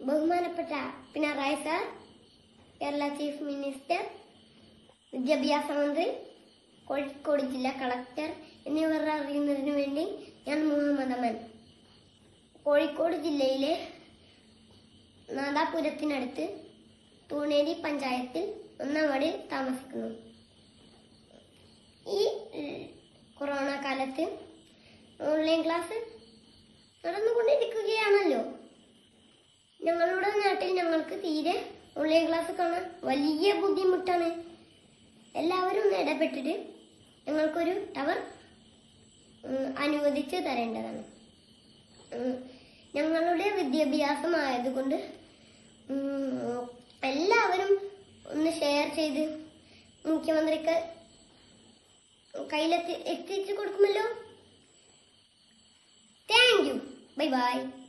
ബഹുമാനപ്പെട്ട Pinarayi sir Kerala chief minister വിദ്യാഭ്യാസ മന്ത്രി കോഴിക്കോട് ജില്ലാ കളക്ടർ എന്നിവർ അറിയുന്നതിന് വേണ്ടി ഞാൻ മുഹമ്മദ് അമൻ കോഴിക്കോട് ജില്ലയിലെ നാദാപുരത്തിനടുത്ത് തൂണേരി പഞ്ചായത്തിൽ ഒന്നാം വാർഡിൽ താമസിക്കുന്നു ഈ ഉം, കൊറോണ കാലത്ത് ഓൺലൈൻ ക്ലാസ് നടന്നുകൊണ്ടിരിക്കുകയാണല്ലോ ഞങ്ങളുടെ നാട്ടിൽ ഞങ്ങൾക്ക് തീരെ ഓൺലൈൻ ക്ലാസ് കാണാൻ വലിയ ബുദ്ധിമുട്ടാണ് എല്ലാവരും ഒന്ന് ഇടപെട്ടിട്ട് ഞങ്ങൾക്കൊരു ടവർ ഉം, അനുവദിച്ച് തരേണ്ടതാണ് ഉം, ഞങ്ങളുടെ വിദ്യാഭ്യാസം ആയതുകൊണ്ട് ഉം, എല്ലാവരും ഒന്ന് ഷെയർ ചെയ്ത് മുഖ്യമന്ത്രിക്ക് കയ്യിലെത്തി എത്തിച്ചു കൊടുക്കുമല്ലോ താങ്ക് യു ബൈ ബൈ